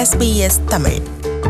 SBS Tamil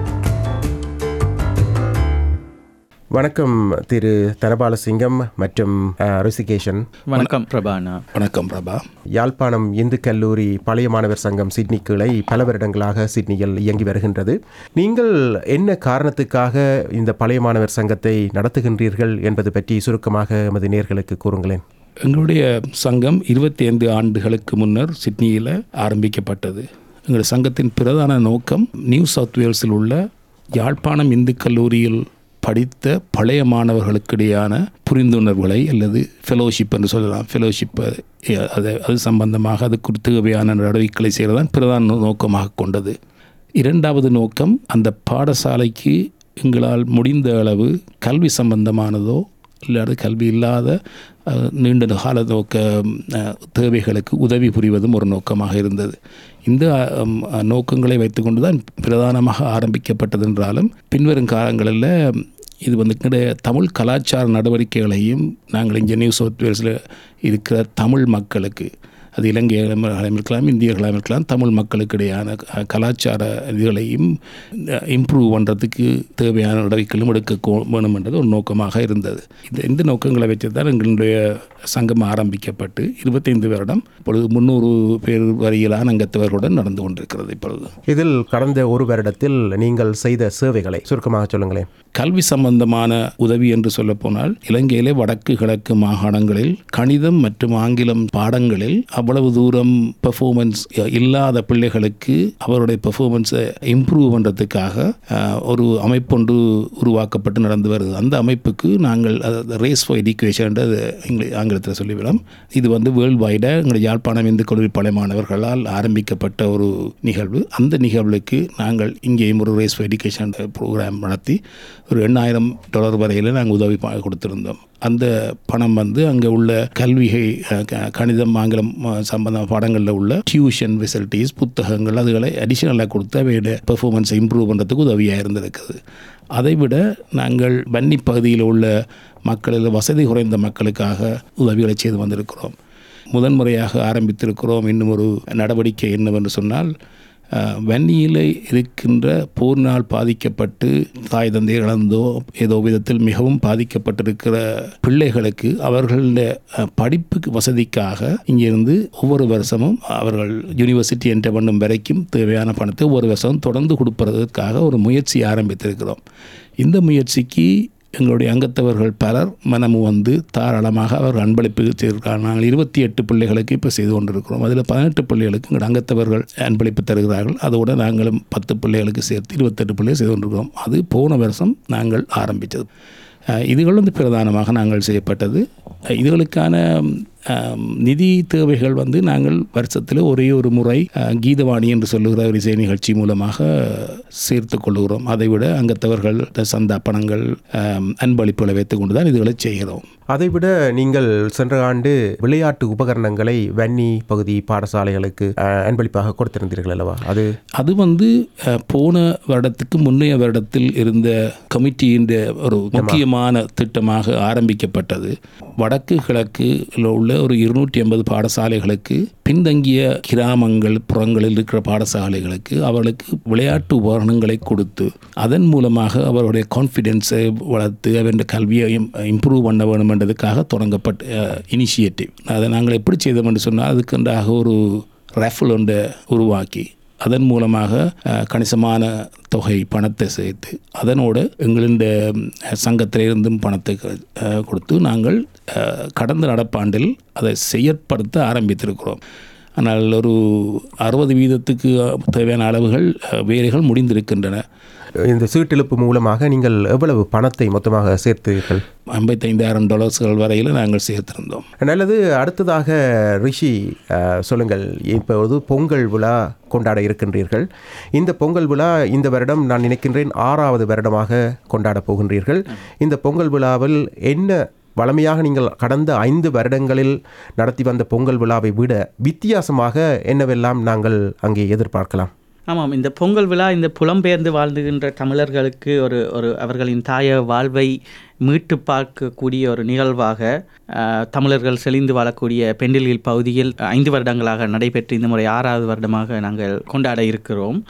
வணக்கம் திரு தனபாலசிங்கம் மற்றும் அஹ், ரிஷிகேஷன் வணக்கம் பிரபானா வணக்கம் பிரபா யாழ்ப்பாணம் இந்து கல்லூரி பழைய மாணவர் சங்கம் சிட்னி கிளை பல வருடங்களாக சிட்னியில் இயங்கி வருகின்றது நீங்கள் என்ன காரணத்துக்காக இந்த பழைய மாணவர் சங்கத்தை நடத்துகின்றீர்கள் என்பது பற்றி சுருக்கமாக எமது நேர்களுக்கு கூறுங்களேன் எங்களுடைய சங்கம் இருபத்தி ஐந்து ஆண்டுகளுக்கு முன்னர் சிட்னியில் ஆரம்பிக்கப்பட்டது எங்களுடைய சங்கத்தின் பிரதான நோக்கம் நியூ சவுத் வேல்ஸில் உள்ள யாழ்ப்பாணம் இந்து கல்லூரியில் படித்த பழைய மாணவர்களுக்கிடையான புரிந்துணர்வுகளை அல்லது ஃபெலோஷிப் என்று சொல்லலாம் ஃபெலோஷிப் அது அது சம்பந்தமாக அது குறித்து தேவையான நடவடிக்கைகளை செய்கிறதான் பிரதான நோக்கமாக கொண்டது இரண்டாவது நோக்கம் அந்த பாடசாலைக்கு எங்களால் முடிந்த அளவு கல்வி சம்பந்தமானதோ இல்லாத கல்வி இல்லாத அஹ், நீண்ட கால நோக்க அஹ், தேவைகளுக்கு உதவி புரிவதும் ஒரு நோக்கமாக இருந்தது இந்த அம், அஹ், நோக்கங்களை வைத்துக்கொண்டு தான் பிரதானமாக ஆரம்பிக்கப்பட்டது என்றாலும் பின்வரும் காலங்களில் இது வந்து கிடை- தமிழ் கலாச்சார நடவடிக்கைகளையும் நாங்கள் இங்கே நியூ சவுத் வேல்ஸில் இருக்கிற தமிழ் மக்களுக்கு அது இலங்கையர்களாக இருக்கலாம் இந்தியர்களாக இருக்கலாம் தமிழ் மக்களுக்கு இடையான க- கலாச்சார இதுகளையும் இம்ப்ரூவ் பண்ணுறதுக்கு தேவையான நடவடிக்கைகளும் எடுக்க கோ- வேணும் என்றது ஒரு நோக்கமாக இருந்தது இந்த இந்த நோக்கங்களை வச்சு தான் எங்களுடைய சங்கம் ஆரம்பிக்கப்பட்டு இருபத்தைந்து வருடம் இப்பொழுது முந்நூறு பேர் வரையிலான அங்கத்தவர்களுடன் நடந்து கொண்டிருக்கிறது இப்பொழுது இதில் கடந்த ஒரு வருடத்தில் நீங்கள் செய்த சேவைகளை சுருக்கமாக சொல்லுங்களேன் கல்வி சம்பந்தமான உதவி என்று சொல்லப்போனால் இலங்கையிலே வடக்கு கிழக்கு மாகாணங்களில் கணிதம் மற்றும் ஆங்கிலம் பாடங்களில் அவ்வளவு தூரம் பெர்ஃபார்மன்ஸ் இல்லாத பிள்ளைகளுக்கு அவருடைய பெர்ஃபார்மன்ஸை இம்ப்ரூவ் பண்ணுறதுக்காக அஹ், ஒரு அமைப்பொன்று உருவாக்கப்பட்டு நடந்து வருது அந்த அமைப்புக்கு நாங்கள் ரேஸ் ஃபார் எடியூகேஷன் ஆங்கிலத்தில் சொல்லிவிடும் இது வந்து வேர்ல்டு வைடாக எங்களுடைய யாழ்ப்பாணம் இந்து கல்லூரி பழைய மாணவர்களால் ஆரம்பிக்கப்பட்ட ஒரு நிகழ்வு அந்த நிகழ்வுக்கு நாங்கள் இங்கேயும் ஒரு ரேஸ் ஃபார் எடியூகேஷன் ப்ரோக்ராம் நடத்தி ஒரு எண்ணாயிரம் டாலர் வரையில் நாங்கள் உதவி ப- கொடுத்திருந்தோம் அந்த பணம் வந்து அங்கே உள்ள கல்விகை அஹ், க- கணிதம் ஆங்கிலம் அஹ், சம்பந்த பாடங்களில் உள்ள டியூஷன் ஃபெசிலிட்டிஸ் புத்தகங்கள் அதுகளை அடிஷனலாக கொடுத்து அவையோட பெர்ஃபார்மன்ஸை இம்ப்ரூவ் பண்ணுறதுக்கு உதவியாக இருந்திருக்குது அதைவிட நாங்கள் வன்னி பகுதியில் உள்ள மக்களில் வசதி குறைந்த மக்களுக்காக உதவிகளை செய்து வந்திருக்கிறோம் முதன்முறையாக ஆரம்பித்திருக்கிறோம் இன்னும் ஒரு நடவடிக்கை என்னவென்று சொன்னால் அஹ், வன்னியில் இருக்கின்ற போரினால் பாதிக்கப்பட்டு தாய் தந்தை இழந்தோ ஏதோ விதத்தில் மிகவும் பாதிக்கப்பட்டிருக்கிற பிள்ளைகளுக்கு அவர்களுடைய அஹ், படிப்புக்கு வசதிக்காக இங்கிருந்து ஒவ்வொரு வருஷமும் அவர்கள் யூனிவர்சிட்டி என்ற பண்ணும் வரைக்கும் தேவையான பணத்தை ஒவ்வொரு வருஷமும் தொடர்ந்து கொடுப்பதற்காக ஒரு முயற்சி ஆரம்பித்திருக்கிறோம் இந்த முயற்சிக்கு எங்களுடைய அங்கத்தவர்கள் பலர் மனமு வந்து தாராளமாக அவர் அன்பளிப்பு செய்திருக்கிறார் நாங்கள் இருபத்தி எட்டு பிள்ளைகளுக்கு இப்போ செய்து கொண்டிருக்கிறோம் அதில் பதினெட்டு பிள்ளைகளுக்கு எங்கள் அங்கத்தவர்கள் அன்பளிப்பு தருகிறார்கள் அதோடு நாங்களும் பத்து பிள்ளைகளுக்கு சேர்த்து இருபத்தெட்டு பிள்ளைகள் செய்து கொண்டிருக்கிறோம் அது போன வருஷம் நாங்கள் ஆரம்பித்தது அஹ், இதுகள் வந்து பிரதானமாக நாங்கள் செய்யப்பட்டது அஹ், இதுகளுக்கான அஹ், நிதி தேவைகள் வந்து நாங்கள் வருஷத்தில் ஒரே ஒரு முறை அஹ், கீதவாணி என்று சொல்லுகிற ஒரு இசை நிகழ்ச்சி மூலமாக சேர்த்து கொள்ளுகிறோம் அதைவிட அங்கத்தவர்கள் சந்தா பணங்கள் அஹ், அன்பளிப்புகளை வைத்துக்கொண்டு தான் இதுகளை செய்கிறோம் அதைவிட நீங்கள் சென்ற ஆண்டு விளையாட்டு உபகரணங்களை வன்னி பகுதி பாடசாலைகளுக்கு அஹ், அன்பளிப்பாக கொடுத்திருந்தீர்கள் அல்லவா அது அது வந்து அஹ், போன வருடத்துக்கு முன்னைய வருடத்தில் இருந்த கமிட்டியின் ஒரு முக்கியமான திட்டமாக ஆரம்பிக்கப்பட்டது வடக்கு கிழக்கு உள்ள ஒரு இருநூற்றி ஐம்பது பாடசாலைகளுக்கு பின்தங்கிய கிராமங்கள் புறங்களில் இருக்கிற பாடசாலைகளுக்கு அவர்களுக்கு விளையாட்டு உபகரணங்களை கொடுத்து அதன் மூலமாக அவருடைய கான்ஃபிடென்ஸை வளர்த்து அவருடைய கல்வியை இம்ப்ரூவ் பண்ண வேண்டும் என்றதுக்காக தொடங்கப்பட்ட இனிஷியேட்டிவ் அதை நாங்கள் எப்படி செய்தோம் என்று சொன்னால் அதுக்குண்டாக ஒரு ரெஃபல் ஒன்றை உருவாக்கி அதன் மூலமாக அஹ், கணிசமான தொகை பணத்தை சேர்த்து அதனோடு எங்களுடைய சங்கத்திலிருந்தும் பணத்தை அஹ், கொடுத்து நாங்கள் அஹ், கடந்த நடப்பாண்டில் அதை செயற்படுத்த ஆரம்பித்திருக்கிறோம் ஆனால் ஒரு அறுபது வீதத்துக்கு தேவையான அளவுகள் அஹ், வேலைகள் முடிந்திருக்கின்றன இந்த சீட்டிழப்பு மூலமாக நீங்கள் எவ்வளவு பணத்தை மொத்தமாக சேர்த்தீர்கள் ஐம்பத்தைந்தாயிரம் டாலர்ஸ்கள் வரையில் நாங்கள் சேர்த்திருந்தோம் நல்லது அடுத்ததாக ரிஷி அஹ், சொல்லுங்கள் இப்போது பொங்கல் விழா கொண்டாட இருக்கின்றீர்கள் இந்த பொங்கல் விழா இந்த வருடம் நான் நினைக்கின்றேன் ஆறாவது வருடமாக கொண்டாட போகின்றீர்கள் இந்த பொங்கல் விழாவில் என்ன வளமையாக நீங்கள் கடந்த ஐந்து வருடங்களில் நடத்தி வந்த பொங்கல் விழாவை விட வித்தியாசமாக என்னவெல்லாம் நாங்கள் அங்கே எதிர்பார்க்கலாம் ஆமாம் இந்த பொங்கல் விழா இந்த புலம்பெயர்ந்து வாழ்ந்துகின்ற தமிழர்களுக்கு ஒரு ஒரு அவர்களின் தாய வாழ்வை மீட்டு பார்க்கக்கூடிய ஒரு நிகழ்வாக அஹ், தமிழர்கள் செழிந்து வாழக்கூடிய பெண்டில்கில் பகுதியில் ஐந்து வருடங்களாக நடைபெற்று இந்த முறை ஆறாவது வருடமாக நாங்கள் கொண்டாட இருக்கிறோம்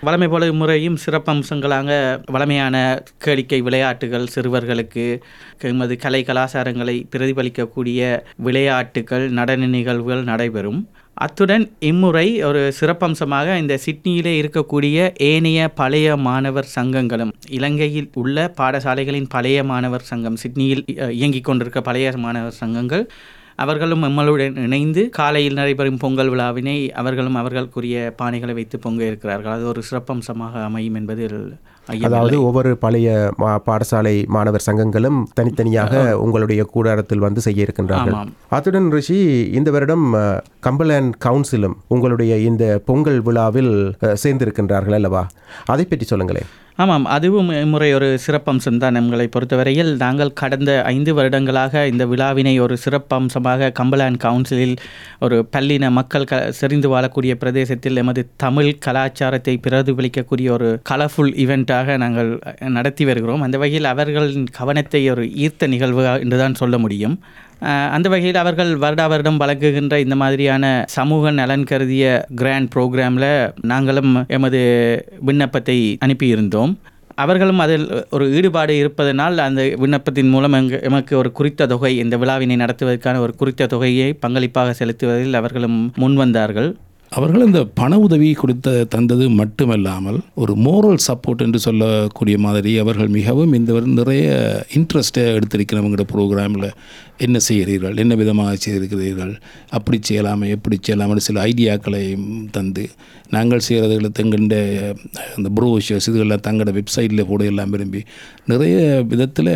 வளமை போல முறையும் சிறப்பம்சங்களாக வளமையான கேளிக்கை விளையாட்டுகள் சிறுவர்களுக்கு எமது கலை கலாச்சாரங்களை பிரதிபலிக்கக்கூடிய விளையாட்டுகள் நடன நிகழ்வுகள் நடைபெறும் அத்துடன் இம்முறை ஒரு சிறப்பம்சமாக இந்த சிட்னியிலே இருக்கக்கூடிய ஏனைய பழைய மாணவர் சங்கங்களும் இலங்கையில் உள்ள பாடசாலைகளின் பழைய மாணவர் சங்கம் சிட்னியில் அஹ், இயங்கிக் கொண்டிருக்க பழைய மாணவர் சங்கங்கள் அவர்களும் எம்மளுடன் இணைந்து காலையில் நடைபெறும் பொங்கல் விழாவினை அவர்களும் அவர்களுக்குரிய பானைகளை வைத்து பொங்க இருக்கிறார்கள் அது ஒரு சிறப்பம்சமாக அமையும் என்பதில் ஐயமில்லை. அதாவது ஒவ்வொரு பழைய மா- பாடசாலை மாணவர் சங்கங்களும் தனித்தனியாக உங்களுடைய கூடாரத்தில் வந்து செய்ய இருக்கின்றார்கள் ஆமாம். அத்துடன் ரிஷி இந்த வருடம் கம்பலேண்ட் கவுன்சிலும் உங்களுடைய இந்த பொங்கல் விழாவில் அஹ், சேர்ந்திருக்கின்றார்கள் அல்லவா அதை பற்றி சொல்லுங்களேன் ஆமாம் அதுவும் இம்முறை ஒரு சிறப்பம்சம் தான் எங்களை பொறுத்தவரையில் நாங்கள் கடந்த ஐந்து வருடங்களாக இந்த விழாவினை ஒரு சிறப்பம்சமாக கம்பலான் கவுன்சிலில் ஒரு பல்லின மக்கள் க செறிந்து வாழக்கூடிய பிரதேசத்தில் எமது தமிழ் கலாச்சாரத்தை பிரதிபலிக்கக்கூடிய ஒரு கலர்ஃபுல் ஈவெண்ட்டாக நாங்கள் நடத்தி வருகிறோம் அந்த வகையில் அவர்களின் கவனத்தை ஒரு ஈர்த்த நிகழ்வு என்றுதான் சொல்ல முடியும் அஹ் அந்த வகையில் அவர்கள் வருடா வருடம் வழங்குகின்ற இந்த மாதிரியான சமூக நலன் கருதிய கிராண்ட் ப்ரோக்ராமில் நாங்களும் எமது விண்ணப்பத்தை அனுப்பியிருந்தோம் அவர்களும் அதில் ஒரு ஈடுபாடு இருப்பதனால் அந்த விண்ணப்பத்தின் மூலம் எங்க எமக்கு ஒரு குறித்த தொகை இந்த விழாவினை நடத்துவதற்கான ஒரு குறித்த தொகையை பங்களிப்பாக செலுத்துவதில் அவர்களும் முன்வந்தார்கள் அவர்கள் இந்த பண உதவி கொடுத்த தந்தது மட்டுமல்லாமல் ஒரு மோரல் சப்போர்ட் என்று சொல்லக்கூடிய மாதிரி அவர்கள் மிகவும் இந்த வரு- நிறைய இன்ட்ரெஸ்ட்டை எடுத்திருக்கிறவங்களோட ப்ரோக்ராமில் என்ன செய்கிறீர்கள் என்ன விதமாக செய்திருக்கிறீர்கள் அப்படி செய்யலாமே எப்படி செய்யலாம்னு சில ஐடியாக்களை தந்து நாங்கள் செய்கிறதுகளை தங்கண்ட அந்த ப்ரோஷர்ஸ் இதுகள்லாம் தங்களோட வெப்சைட்டில் போட எல்லாம் விரும்பி நிறைய விதத்தில்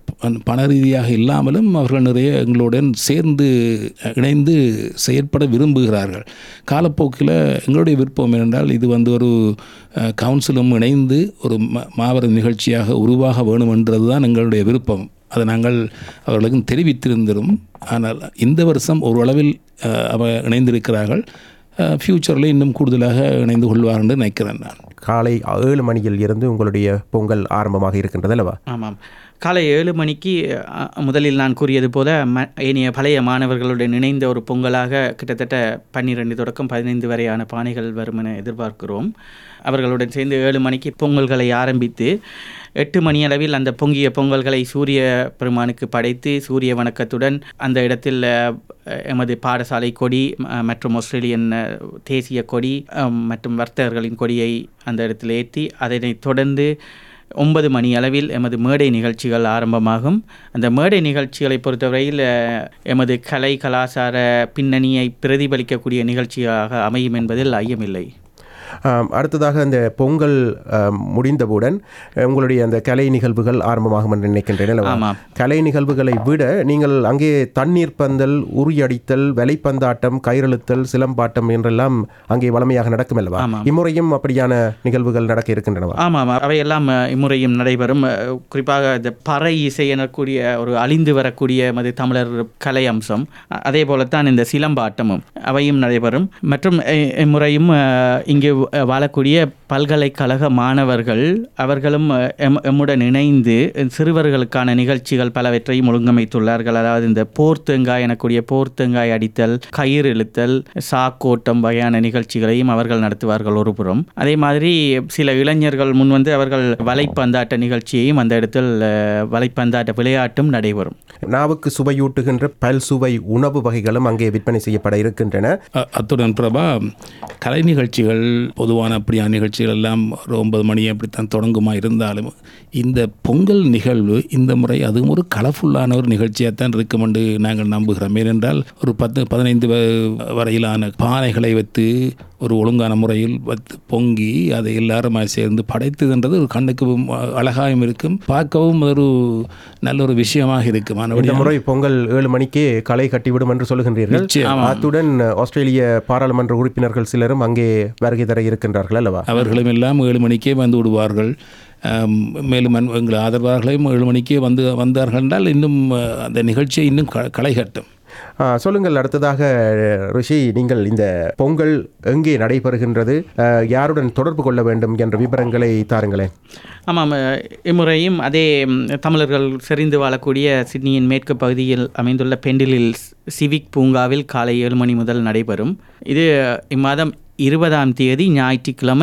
பண ரீதியாக இல்லாமலும் அவர்கள் நிறைய எங்களுடன் சேர்ந்து இணைந்து செயற்பட விரும்புகிறார்கள் காலப்போக்கில் எங்களுடைய விருப்பம் என்னென்றால் இது வந்து ஒரு அஹ், கவுன்சிலும் இணைந்து ஒரு ம மாபெரும் நிகழ்ச்சியாக உருவாக வேணுமென்றது தான் எங்களுடைய விருப்பம் அதை நாங்கள் அவர்களுக்கும் தெரிவித்திருந்தோம் ஆனால் இந்த வருஷம் ஒரு அளவில் அஹ், அவ இணைந்திருக்கிறார்கள் ஃப்யூச்சரில் இன்னும் கூடுதலாக இணைந்து கொள்வார் என்று நினைக்கிறேன் நான் காலை ஏழு மணியில் இருந்து உங்களுடைய பொங்கல் ஆரம்பமாக இருக்கின்றது அல்லவா ஆமாம் காலை ஏழு மணிக்கு அ, முதலில் நான் கூறியது போல ம ஏனைய பழைய மாணவர்களுடன் இணைந்த ஒரு பொங்கலாக கிட்டத்தட்ட பன்னிரெண்டு தொடக்கம் பதினைந்து வரையான பானைகள் வரும் என எதிர்பார்க்கிறோம் அவர்களுடன் சேர்ந்து ஏழு மணிக்கு பொங்கல்களை ஆரம்பித்து எட்டு மணி அளவில் அந்த பொங்கிய பொங்கல்களை சூரிய பெருமானுக்கு படைத்து சூரிய வணக்கத்துடன் அந்த இடத்தில் அ, எமது பாடசாலை கொடி ம- மற்றும் ஆஸ்திரேலியன் அ, தேசிய கொடி அ, மற்றும் வர்த்தகர்களின் கொடியை அந்த இடத்தில் ஏற்றி அதனைத் தொடர்ந்து ஒன்பது மணி அளவில் எமது மேடை நிகழ்ச்சிகள் ஆரம்பமாகும் அந்த மேடை நிகழ்ச்சிகளை பொறுத்தவரையில் அஹ், எமது கலை கலாச்சார பின்னணியை பிரதிபலிக்கக்கூடிய நிகழ்ச்சியாக அமையும் என்பதில் ஐயமில்லை ஆம், அடுத்ததாக அந்த பொங்கல் ஆம், முடிந்தவுடன் அஹ், உங்களுடைய அந்த கலை நிகழ்வுகள் ஆரம்பமாகும் என்று நினைக்கின்றேன் அல்லவா? ஆமாம். கலை நிகழ்வுகளை விட நீங்கள் அங்கே தண்ணீர் பந்தல் உரியடித்தல் வலைப்பந்தாட்டம் கயிறெழுத்தல் சிலம்பாட்டம் என்றெல்லாம் அங்கே வளமையாக நடக்கும் அல்லவா ஆமாம். இம்முறையும் அப்படியான நிகழ்வுகள் நடக்க இருக்கின்றனவா ஆமாம் அவையெல்லாம் அஹ், இம்முறையும் நடைபெறும் அஹ், குறிப்பாக இந்த பறை இசை எனக்கூடிய ஒரு அழிந்து வரக்கூடிய எமது தமிழர் கலை அம்சம் அ- அதே போலத்தான் இந்த சிலம்பாட்டமும் அவையும் நடைபெறும் மற்றும் இ- இம்முறையும் அஹ், இங்கு அஹ், வாழக்கூடிய பல்கலைக்கழக மாணவர்கள் அவர்களும் அஹ், எம் எம்முடன் இணைந்து சிறுவர்களுக்கான நிகழ்ச்சிகள் பலவற்றையும் ஒழுங்கமைத்துள்ளார்கள் அதாவது இந்த போர்த்தேங்காய் எனக்கூடிய போர்த்தேங்காய் அடித்தல் கயிறு இழுத்தல் சாக்கோட்டம் வகையான நிகழ்ச்சிகளையும் அவர்கள் நடத்துவார்கள் ஒரு புறம் அதே மாதிரி சில இளைஞர்கள் முன்வந்து அவர்கள் வலைப்பந்தாட்ட நிகழ்ச்சியையும் அந்த இடத்தில் அஹ், வலைப்பந்தாட்ட விளையாட்டும் நடைபெறும் நாவுக்கு சுவையூட்டுகின்ற பல்சுவை உணவு வகைகளும் அங்கே விற்பனை செய்யப்பட இருக்கின்றன அ- அத்துடன் பிரபா கலை நிகழ்ச்சிகள் பொதுவான அப்படியான நிகழ்ச்சிகள் எல்லாம் ஒரு ஒன்பது மணி அப்படித்தான் தொடங்குமா இருந்தாலும் இந்த பொங்கல் நிகழ்வு இந்த முறை அதுவும் ஒரு கலர்ஃபுல்லான ஒரு நிகழ்ச்சியாக தான் இருக்கும் என்று நாங்கள் நம்புகிறோம் ஏனென்றால் ஒரு பத்து பதினைந்து வ- வரையிலான பானைகளை வைத்து ஒரு ஒழுங்கான முறையில் வைத்து பொங்கி அதை எல்லாரும் சேர்ந்து படைத்ததுன்றது ஒரு கண்ணுக்கு அழகாயும் இருக்கும் பார்க்கவும் ஒரு நல்ல ஒரு விஷயமாக இருக்கும் இந்த மறுபடியும் முறை பொங்கல் ஏழு மணிக்கே களை கட்டிவிடும் என்று சொல்லுகின்றீர்கள் நிச்சயம். அத்துடன் ஆஸ்திரேலிய பாராளுமன்ற உறுப்பினர்கள் சிலரும் அங்கே வருகை தர இருக்கின்றார்கள் அல்லவா அவர்களும் எல்லாம் ஏழு மணிக்கே வந்து விடுவார்கள் ஆம், மேலும் அன்- எங்கள் ஆதரவாளர்களையும் ஏழு மணிக்கே வந்து வந்தார்கள் என்றால் இன்னும் அஹ், அந்த நிகழ்ச்சியை இன்னும் க களைகட்டும் ஆ, சொல்லுங்கள் அடுத்ததாக ரிஷி நீங்கள் இந்த பொங்கல் எங்கே நடைபெறுகின்றது ஆ, யாருடன் தொடர்பு கொள்ள வேண்டும் என்ற விவரங்களை தாருங்களேன் ஆமாம் அஹ், இம்முறையும் அதே ம், தமிழர்கள் செறிந்து வாழக்கூடிய சிட்னியின் மேற்கு பகுதியில் அமைந்துள்ள பெண்டிலில் சிவிக் பூங்காவில் காலை ஏழு மணி முதல் நடைபெறும் இது இம்மாதம் இருபதாம் தேதி ஞாயிற்றுக்கிழமை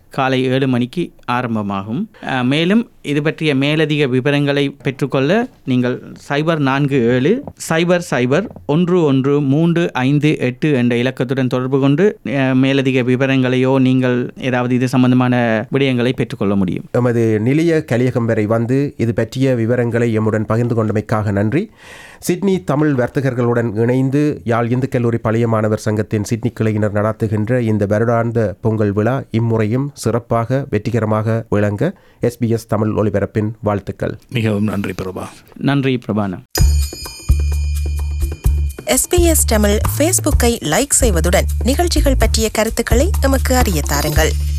காலை ஏழு மணிக்கு ஆரம்பமாகும் அஹ், மேலும் இது பற்றிய மேலதிக விவரங்களை பெற்றுக்கொள்ள நீங்கள் சைபர் நான்கு ஏழு சைபர் சைபர் ஒன்று ஒன்று மூன்று ஐந்து எட்டு என்ற இலக்கத்துடன் தொடர்பு கொண்டு அஹ், மேலதிக விவரங்களையோ நீங்கள் ஏதாவது இது சம்பந்தமான விடயங்களை பெற்றுக்கொள்ள முடியும் எமது நிலைய கலியகம் வரை வந்து இது பற்றிய விவரங்களை எம்முடன் பகிர்ந்து கொண்டமைக்காக நன்றி சிட்னி தமிழ் வர்த்தகர்களுடன் இணைந்து யாழ் இந்து கல்லூரி பழைய மாணவர் சங்கத்தின் சிட்னி கிளையினர் நடத்துகின்ற இந்த வருடாந்த பொங்கல் விழா இம்முறையும் சிறப்பாக வெற்றிகரமாக விளங்க எஸ்பிஎஸ் தமிழ் ஒலிபரப்பின் வாழ்த்துக்கள் மிகவும் நன்றி பிரபா நன்றி பிரபானம் எஸ்பிஎஸ் தமிழ் ஃபேஸ்புக்கை லைக் செய்வதுடன் நிகழ்ச்சிகள் பற்றிய கருத்துக்களை எமக்கு அறிய தாருங்கள்